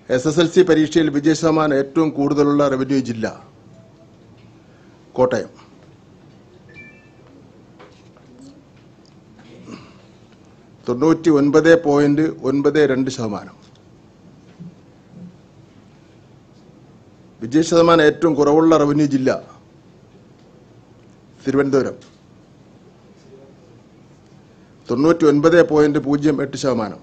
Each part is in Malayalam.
എസ് എസ് എൽ സി പരീക്ഷയിൽ വിജയശതമാനം ഏറ്റവും കൂടുതലുള്ള റവന്യൂ ജില്ല കോട്ടയം തൊണ്ണൂറ്റി ഒൻപത് പോയിന്റ് ഒൻപത് രണ്ട് ശതമാനം വിജയശതമാനം ഏറ്റവും കുറവുള്ള റവന്യൂ ജില്ല തിരുവനന്തപുരം തൊണ്ണൂറ്റി ഒൻപത് പോയിന്റ് പൂജ്യം എട്ട് ശതമാനം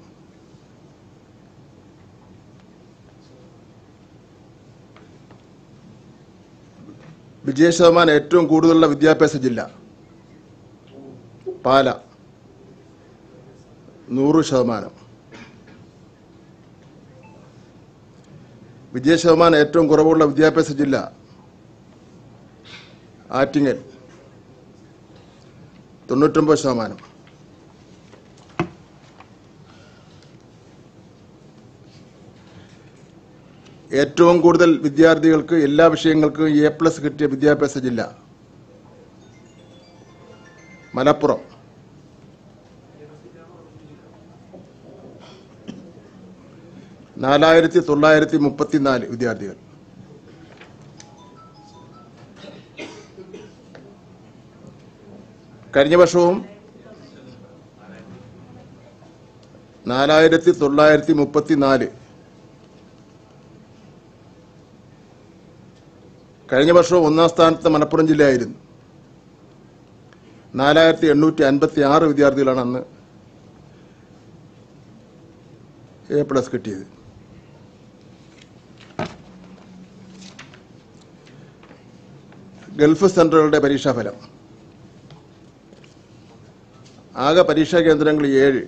വിജയശതമാനം ഏറ്റവും കൂടുതലുള്ള വിദ്യാഭ്യാസ ജില്ല പാല നൂറ് ശതമാനം വിജയശതമാനം ഏറ്റവും കുറവുള്ള വിദ്യാഭ്യാസ ജില്ല ആറ്റിങ്ങൽ തൊണ്ണൂറ്റൊമ്പത് ശതമാനം ഏറ്റവും കൂടുതൽ വിദ്യാർത്ഥികൾക്ക് എല്ലാ വിഷയങ്ങൾക്കും എ പ്ലസ് കിട്ടിയ വിദ്യാഭ്യാസ ജില്ല മലപ്പുറം നാലായിരത്തി തൊള്ളായിരത്തി മുപ്പത്തിനാല് വിദ്യാർത്ഥികൾ കഴിഞ്ഞ വർഷവും നാലായിരത്തി തൊള്ളായിരത്തി മുപ്പത്തിനാല് കഴിഞ്ഞ വർഷവും ഒന്നാം സ്ഥാനത്ത് മലപ്പുറം ജില്ലയായിരുന്നു നാലായിരത്തി എണ്ണൂറ്റി അൻപത്തി ആറ് വിദ്യാർത്ഥികളാണ് അന്ന് എ പ്ലസ് കിട്ടിയത് ഗൾഫ് സെന്ററുകളുടെ പരീക്ഷാഫലം ആകെ പരീക്ഷാ കേന്ദ്രങ്ങൾ ഏഴ്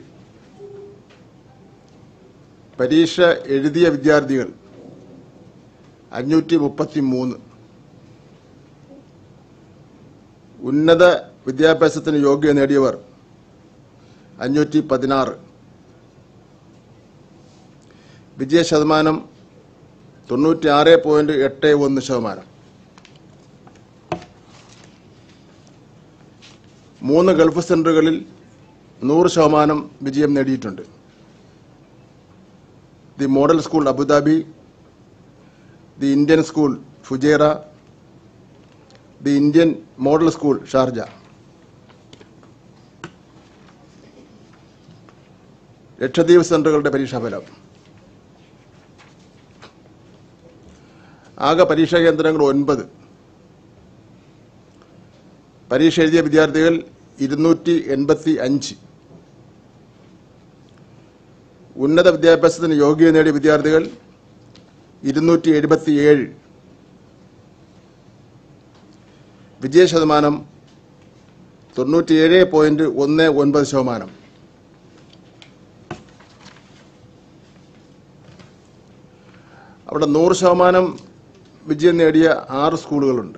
പരീക്ഷ എഴുതിയ വിദ്യാർത്ഥികൾ അഞ്ഞൂറ്റി മുപ്പത്തി മൂന്ന് ഉന്നത വിദ്യാഭ്യാസത്തിന് യോഗ്യത നേടിയവർ അഞ്ഞൂറ്റി പതിനാറ് വിജയ ശതമാനം തൊണ്ണൂറ്റി ആറ് പോയിന്റ് എട്ട് ഒന്ന് ശതമാനം മൂന്ന് ഗൾഫ് സെന്ററുകളിൽ നൂറ് ശതമാനം വിജയം നേടിയിട്ടുണ്ട് the model school Abu Dhabi the Indian school Fujairah the Indian model school Sharjah Lakshadweep സെന്ററുകളുടെ പരീക്ഷാഫലം ആകെ പരീക്ഷാ കേന്ദ്രങ്ങൾ ഒൻപത് പരീക്ഷ എഴുതിയ വിദ്യാർത്ഥികൾ ഇരുന്നൂറ്റി എൺപത്തി അഞ്ച് ഉന്നത വിദ്യാഭ്യാസത്തിന് യോഗ്യത നേടിയ വിദ്യാർത്ഥികൾ ഇരുന്നൂറ്റി എഴുപത്തിയേഴ് വിജയ ശതമാനം തൊണ്ണൂറ്റിയേഴ് പോയിന്റ് ഒന്ന് ഒൻപത് ശതമാനം അവിടെ നൂറ് ശതമാനം വിജയം നേടിയ ആറ് സ്കൂളുകളുണ്ട്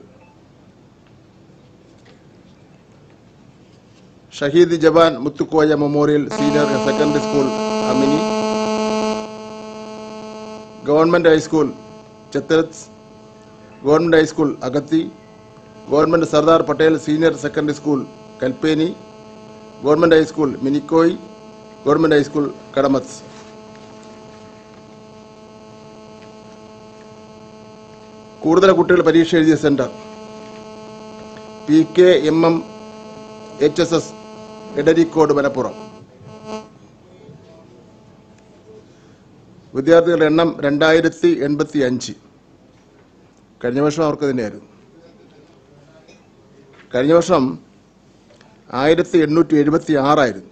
Shaheed Jawan Muthukoya memorial senior secondary school Amini government high school Chetlat government high school Agatti government Sardar Patel senior secondary school Kalpeni government high school Minicoy government high school Kadmat കൂടുതൽ കുട്ടികൾ പരീക്ഷ എഴുതിയ centre P K M M H S S Edarikode Malappuram വിദ്യാർത്ഥികളുടെ എണ്ണം രണ്ടായിരത്തി എൺപത്തി അഞ്ച് കഴിഞ്ഞ വർഷം അവർക്ക് തന്നെയായിരുന്നു കഴിഞ്ഞ വർഷം ആയിരത്തി എണ്ണൂറ്റി എഴുപത്തി ആറായിരുന്നു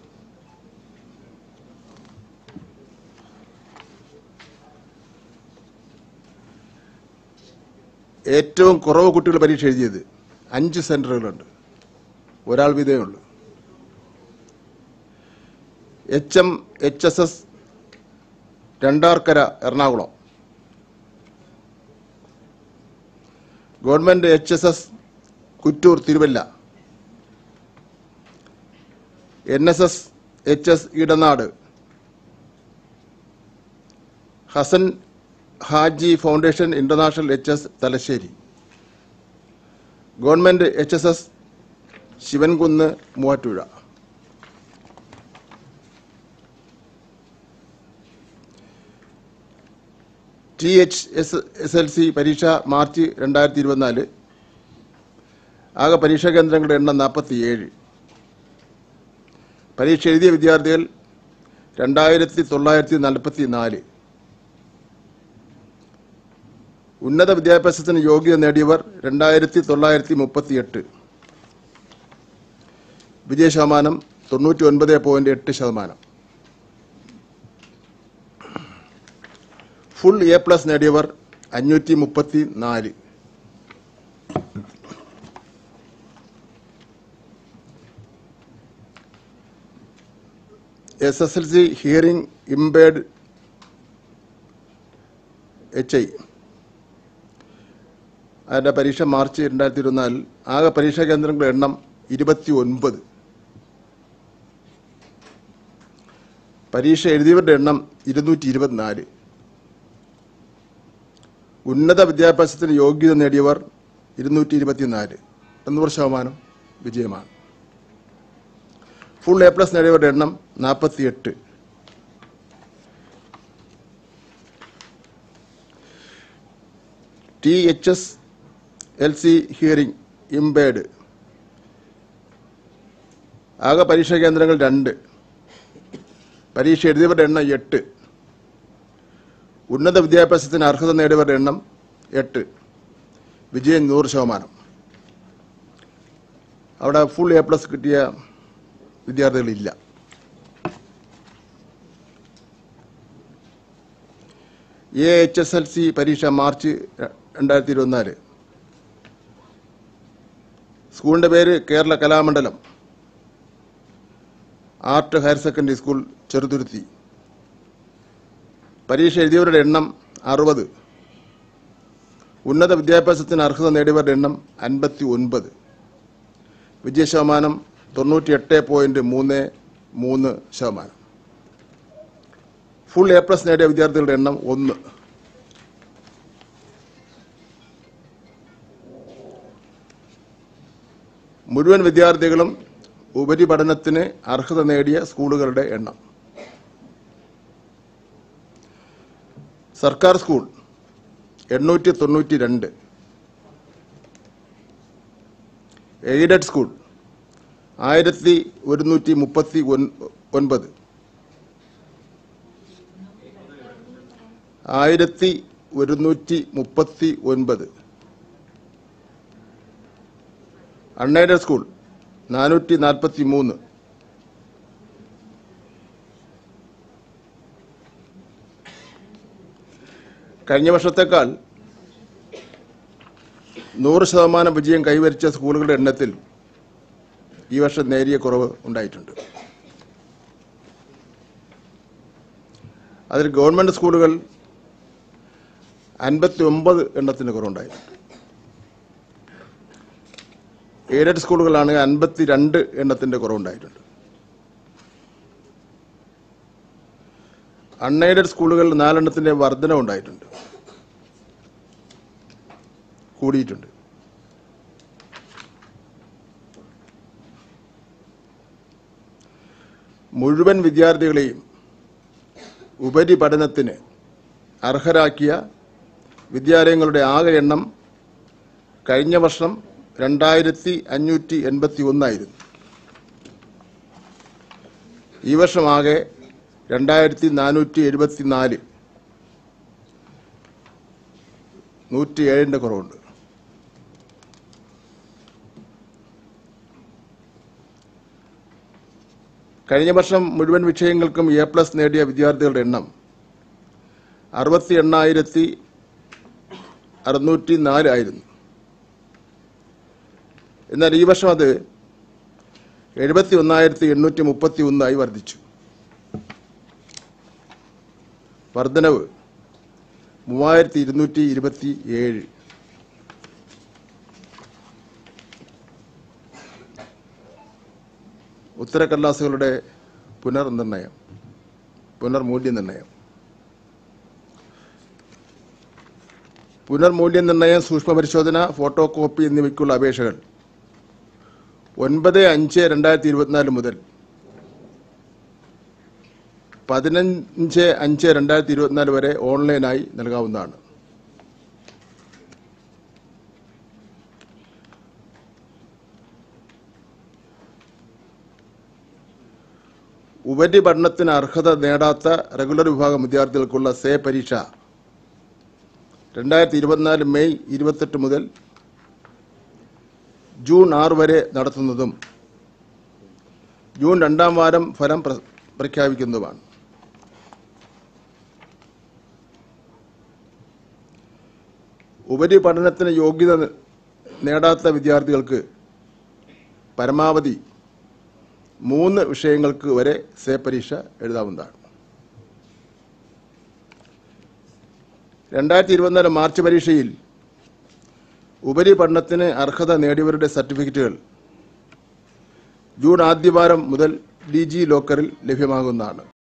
ഏറ്റവും കുറവ് കുട്ടികൾ പരീക്ഷ എഴുതിയത് അഞ്ച് സെന്ററുകളുണ്ട് ഒരാൾ വീതമേ ഉള്ളൂ H M H S S Randarkara Ernakulam government H S S Kuttoor Thiruvalla N S S H S Edanad Hasan Haji foundation international H S Thalassery government H S S Sivankunnu Muvattupuzha T H S S L C പരീക്ഷ മാർച്ച് രണ്ടായിരത്തി ഇരുപത്തിനാല് ആകെ പരീക്ഷാ കേന്ദ്രങ്ങളുടെ എണ്ണം നാൽപ്പത്തിയേഴ് പരീക്ഷ എഴുതിയ വിദ്യാർത്ഥികൾ രണ്ടായിരത്തി തൊള്ളായിരത്തി നാൽപ്പത്തി നാല് ഉന്നത വിദ്യാഭ്യാസത്തിന് യോഗ്യത നേടിയവർ രണ്ടായിരത്തി തൊള്ളായിരത്തി മുപ്പത്തിയെട്ട് വിജയ ശതമാനം തൊണ്ണൂറ്റി ഒൻപത് പോയിന്റ് എട്ട് ശതമാനം ഫുൾ എ പ്ലസ് നേടിയവർ അഞ്ഞൂറ്റി മുപ്പത്തി നാല് S S L C hearing impaired H I അതിൻ്റെ പരീക്ഷ മാർച്ച് രണ്ടായിരത്തി ഇരുപത്തിനാലിൽ ആകെ പരീക്ഷാ കേന്ദ്രങ്ങളുടെ എണ്ണം ഇരുപത്തി ഒൻപത് പരീക്ഷ എഴുതിയവരുടെ എണ്ണം ഇരുന്നൂറ്റി ഇരുപത്തിനാല് ഉന്നത വിദ്യാഭ്യാസത്തിന് യോഗ്യത നേടിയവർ ഇരുന്നൂറ്റി ഇരുപത്തിനാല് തൊണ്ണൂറ് ശതമാനം വിജയമാണ് ഫുൾ എ പ്ലസ് നേടിയവരുടെ എണ്ണം നാൽപ്പത്തിയെട്ട് T H S L C hearing impaired ആകെ പരീക്ഷാ കേന്ദ്രങ്ങൾ രണ്ട് പരീക്ഷ എഴുതിയവരുടെ എണ്ണം എട്ട് ഉന്നത വിദ്യാഭ്യാസത്തിന് അർഹത നേടിയവരുടെ എണ്ണം എട്ട് വിജയം നൂറ് ശതമാനം അവിടെ ഫുൾ എ പ്ലസ് കിട്ടിയ വിദ്യാർത്ഥികളില്ല A H S L C പരീക്ഷ മാർച്ച് രണ്ടായിരത്തി ഇരുപത്തിനാല് സ്കൂളിന്റെ പേര് Kerala Kalamandalam art higher secondary school Cheruthuruthy പരീക്ഷ എഴുതിയവരുടെ എണ്ണം അറുപത് ഉന്നത വിദ്യാഭ്യാസത്തിന് അർഹത നേടിയവരുടെ എണ്ണം അൻപത്തി ഒൻപത് വിജയ ശതമാനം തൊണ്ണൂറ്റി എട്ട് പോയിന്റ് മൂന്ന് മൂന്ന് ശതമാനം ഫുൾ എ പ്ലസ് നേടിയ വിദ്യാർത്ഥികളുടെ എണ്ണം ഒന്ന് മുഴുവൻ വിദ്യാർത്ഥികളും ഉപരിപഠനത്തിന് അർഹത നേടിയ സ്കൂളുകളുടെ എണ്ണം സർക്കാർ സ്കൂൾ എണ്ണൂറ്റി തൊണ്ണൂറ്റി രണ്ട് എയ്ഡഡ് സ്കൂൾ ആയിരത്തി ഒരുന്നൂറ്റി മുപ്പത്തി ഒൻപത് ആയിരത്തി ഒരുന്നൂറ്റി മുപ്പത്തി ഒൻപത് അൺഎയ്ഡഡ് സ്കൂൾ നാനൂറ്റി നാൽപ്പത്തി മൂന്ന് കഴിഞ്ഞ വർഷത്തേക്കാൾ നൂറ് ശതമാനം വിജയം കൈവരിച്ച സ്കൂളുകളുടെ എണ്ണത്തിൽ ഈ വർഷം നേരിയ കുറവ് ഉണ്ടായിട്ടുണ്ട് അതിൽ ഗവൺമെന്റ് സ്കൂളുകൾ അൻപത്തി ഒമ്പത് എണ്ണത്തിന് കുറവുണ്ടായിട്ടുണ്ട് എയ്ഡഡ് സ്കൂളുകളാണ് അൻപത്തി രണ്ട് എണ്ണത്തിന്റെ കുറവുണ്ടായിട്ടുണ്ട് അൺഎയ്ഡഡ് സ്കൂളുകളിൽ നാലെണ്ണത്തിന്റെ വർധന ഉണ്ടായിട്ടുണ്ട് കൂടിയിട്ടുണ്ട് മുഴുവൻ വിദ്യാർത്ഥികളെയും ഉപരിപഠനത്തിന് അർഹരാക്കിയ വിദ്യാലയങ്ങളുടെ ആകെ എണ്ണം കഴിഞ്ഞ വർഷം രണ്ടായിരത്തി അഞ്ഞൂറ്റി എൺപത്തി ഒന്നായിരുന്നു ഈ വർഷം ആകെ രണ്ടായിരത്തി നാനൂറ്റി എഴുപത്തി നാല് നൂറ്റി ഏഴിൻ്റെ കുറവുണ്ട് കഴിഞ്ഞ വർഷം മുഴുവൻ വിഷയങ്ങൾക്കും എ പ്ലസ് നേടിയ വിദ്യാർത്ഥികളുടെ എണ്ണം അറുപത്തി എണ്ണായിരത്തി അറുന്നൂറ്റി നാല് ആയിരുന്നു എന്നാൽ ഈ വർഷം അത് എഴുപത്തി ഒന്നായിരത്തി എണ്ണൂറ്റി മുപ്പത്തി ഒന്നായി വർദ്ധിച്ചു വർധനവ് മൂവായിരത്തി ഇരുന്നൂറ്റി ഇരുപത്തി ഏഴ് ഉത്തരക്കടലാസുകളുടെ പുനർനിർണയം പുനർമൂല്യനിർണയം പുനർമൂല്യനിർണയം സൂക്ഷ്മ പരിശോധന ഫോട്ടോ കോപ്പി എന്നിവയ്ക്കുള്ള അപേക്ഷകൾ ഒൻപത് അഞ്ച് രണ്ടായിരത്തി ഇരുപത്തിനാല് മുതൽ പതിനഞ്ച് അഞ്ച് രണ്ടായിരത്തി ഇരുപത്തിനാല് വരെ ഓൺലൈനായി നൽകാവുന്നതാണ് ഉപരിപഠനത്തിന് അർഹത നേടാത്ത റെഗുലർ വിഭാഗം വിദ്യാർത്ഥികൾക്കുള്ള സേ പരീക്ഷ രണ്ടായിരത്തി ഇരുപത്തിനാല് മെയ് ഇരുപത്തെട്ട് മുതൽ ജൂൺ ആറ് വരെ നടത്തുന്നതും ജൂൺ രണ്ടാം വാരം ഫലം പ്ര- പ്രഖ്യാപിക്കുന്നതുമാണ് ഉപരിപഠനത്തിന് യോഗ്യത ന- നേടാത്ത വിദ്യാർത്ഥികൾക്ക് പരമാവധി മൂന്ന് വിഷയങ്ങൾക്ക് വരെ സേ പരീക്ഷ എഴുതാവുന്നതാണ് രണ്ടായിരത്തി ഇരുപത്തിനാല് മാർച്ച് പരീക്ഷയിൽ ഉപരിപഠനത്തിന് അർഹത നേടിയവരുടെ സർട്ടിഫിക്കറ്റുകൾ ജൂൺ ആദ്യവാരം മുതൽ ഡി ജി ലോക്കറിൽ ലഭ്യമാകുന്നതാണ്